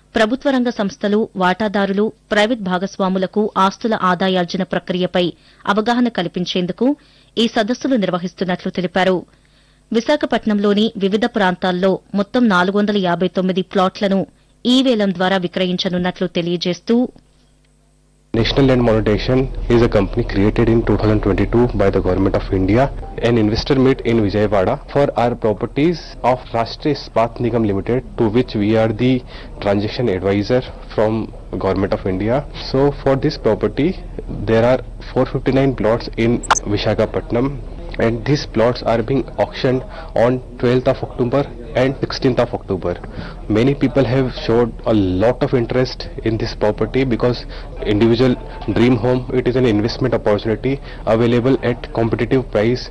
ప్రభుత్వ రంగ సంస్థలు వాటాదారులు ప్రైవేట్ భాగస్వాములకు ఆస్తుల ఆదాయార్జన ప్రక్రియపై అవగాహన కల్పించేందుకు ఈ సదస్సులు నిర్వహిస్తున్నట్లు తెలిపారు విశాఖపట్నంలోని వివిధ ప్రాంతాల్లో మొత్తం నాలుగు వందల యాబై తొమ్మిది ప్లాట్లను ఈ వేలం ద్వారా విక్రయించనున్నట్లు తెలియజేస్తూ National Land Monetization is a company created in 2022 by the Government of India. An investor meet in Vijayawada for our properties of Rashtriya Ispat Nigam Limited, to which we are the transaction advisor from Government of India. So for this property, there are 459 plots in Vishakhapatnam and these plots are being auctioned on 12th of October and 16th of October. Many people have showed a lot of interest in this property because individual dream home, it is an investment opportunity available at competitive price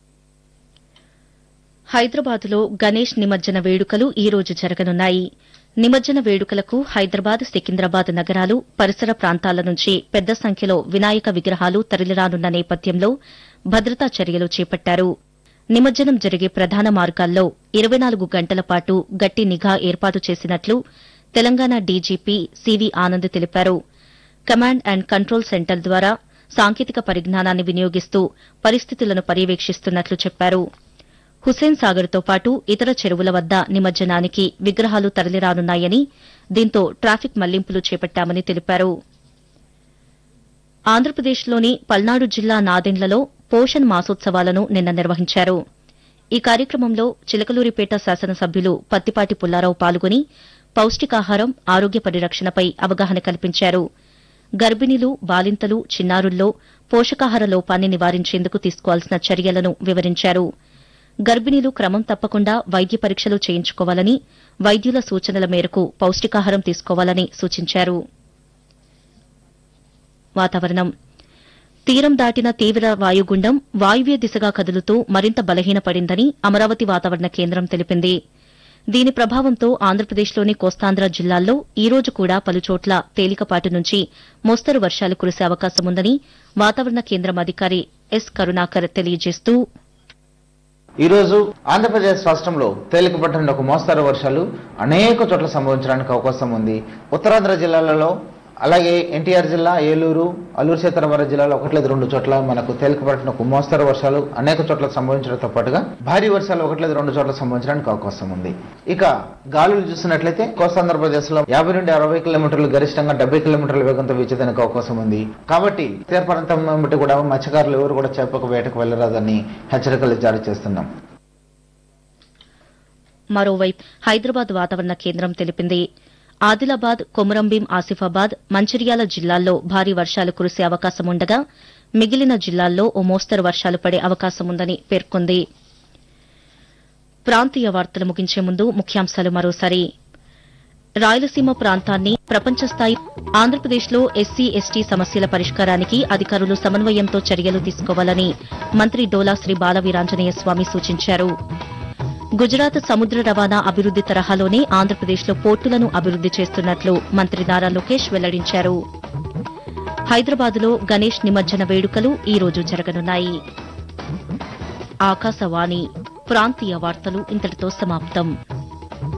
హైదరాబాద్లో గణేష్ నిమజ్జన వేడుకలు ఈ రోజు జరగనున్నాయి నిమజ్జన వేడుకలకు హైదరాబాద్ సికింద్రాబాద్ నగరాలు పరిసర ప్రాంతాల నుంచి పెద్ద సంఖ్యలో వినాయక విగ్రహాలు తరలిరానున్న నేపథ్యంలో భద్రతా చర్యలు చేపట్టారు నిమజ్జనం జరిగే ప్రధాన మార్గాల్లో ఇరవై నాలుగు గంటల పాటు గట్టి నిఘా ఏర్పాటు చేసినట్లు తెలంగాణ డీజీపీ సివి ఆనంద్ తెలిపారు కమాండ్ అండ్ కంట్రోల్ సెంటర్ ద్వారా సాంకేతిక పరిజ్ఞానాన్ని వినియోగిస్తూ పరిస్థితులను పర్యవేక్షిస్తున్నట్లు చెప్పారు హుస్సేన్ సాగర్తో పాటు ఇతర చెరువుల వద్ద నిమజ్జనానికి విగ్రహాలు తరలిరానున్నాయని దీంతో ట్రాఫిక్ మళ్లింపులు చేపట్టామని తెలిపారు ఆంధ్రప్రదేశ్లోని పల్నాడు జిల్లా నాదెండ్లలో పోషణ్ మాసోత్సవాలను నిన్న నిర్వహించారు ఈ కార్యక్రమంలో చిలకలూరిపేట శాసనసభ్యులు పత్తిపాటి పుల్లారావు పాల్గొని పౌష్టికాహారం ఆరోగ్య పరిరక్షణపై అవగాహన కల్పించారు గర్భిణీలు బాలింతలు చిన్నారుల్లో పోషకాహార లోపాన్ని నివారించేందుకు తీసుకోవాల్సిన చర్యలను వివరించారు గర్భిణీలు క్రమం తప్పకుండా వైద్య పరీక్షలు చేయించుకోవాలని వైద్యుల సూచనల మేరకు పౌష్టికాహారం తీసుకోవాలని సూచించారు వాతావరణం తీరం దాటిన తీవ్ర వాయుగుండం వాయువ్య దిశగా కదులుతూ మరింత బలహీనపడిందని అమరావతి వాతావరణ కేంద్రం తెలిపింది దీని ప్రభావంతో ఆంధ్రప్రదేశ్లోని కోస్తాంధ్ర జిల్లాల్లో ఈ రోజు కూడా పలుచోట్ల తేలికపాటి నుంచి మోస్తరు వర్షాలు కురిసే అవకాశముందని వాతావరణ కేంద్రం అధికారి ఎస్ కరుణాకర్ తెలియజేస్తూ ఈ రోజు ఆంధ్రప్రదేశ్ రాష్ట్రంలో తేలికపాటి నుండి ఒక మోస్తరు వర్షాలు అనేక చోట్ల సంభవించడానికి అవకాశం ఉంది ఉత్తరాంధ్ర జిల్లాలలో అలాగే ఎన్టీఆర్ జిల్లా ఏలూరు అల్లూరు సీతారామరాజు జిల్లాలో ఒకటి లేదు రెండు చోట్ల మనకు తేలికపాటిన ఒక మోస్తరు వర్షాలు అనేక చోట్ల సంభవించడంతో పాటుగా భారీ వర్షాలు ఒకటి లేదు రెండు చోట్ల సంభవించడానికి అవకాశం ఉంది ఇక గాలులు చూసినట్లయితే కోస్తాంధ్రప్రదేశ్ లో యాభై నుండి అరవై కిలోమీటర్లు గరిష్టంగా డెబ్బై కిలోమీటర్ల వేగంతో వీచేదానికి అవకాశం ఉంది కాబట్టి తీర ప్రాంతం బట్టి కూడా మత్స్యకారులు ఎవరు కూడా చేపకు వేటకు వెళ్ళరాదని హెచ్చరికలు జారీ చేస్తున్నాం మరోవైపు హైదరాబాద్ వాతావరణ కేంద్రం తెలిపింది ఆదిలాబాద్ కొమురంభీం ఆసిఫాబాద్ మంచిర్యాల జిల్లాల్లో భారీ వర్షాలు కురిసే అవకాశం ఉండగా మిగిలిన జిల్లాల్లో ఓ మోస్తరు వర్షాలు పడే అవకాశం ఉందని పేర్కొంది ప్రాంతీయ వార్తలు ముగించే ముందు ముఖ్యాంశాలు మరోసారి రాయలసీమ ప్రాంతాన్ని ప్రపంచ స్థాయి ఆంధ్రప్రదేశ్లో ఎస్సీ ఎస్టీ సమస్యల పరిష్కారానికి అధికారులు సమన్వయంతో చర్యలు తీసుకోవాలని మంత్రి డోలా శ్రీ బాలవీరాంజనేయ స్వామి సూచించారు గుజరాత్ సముద్ర రవాణా అభివృద్ది తరహాలోనే ఆంధ్రప్రదేశ్లో పోర్టులను అభివృద్ది చేస్తున్నట్లు మంత్రి నారా లోకేష్ వెల్లడించారు హైదరాబాద్లో గణేష్ నిమజ్జన వేడుకలు ఈ రోజు జరగనున్నాయి ఆకాశవాణి ప్రాంతీయ వార్తలు ఇంతటితో సమాప్తం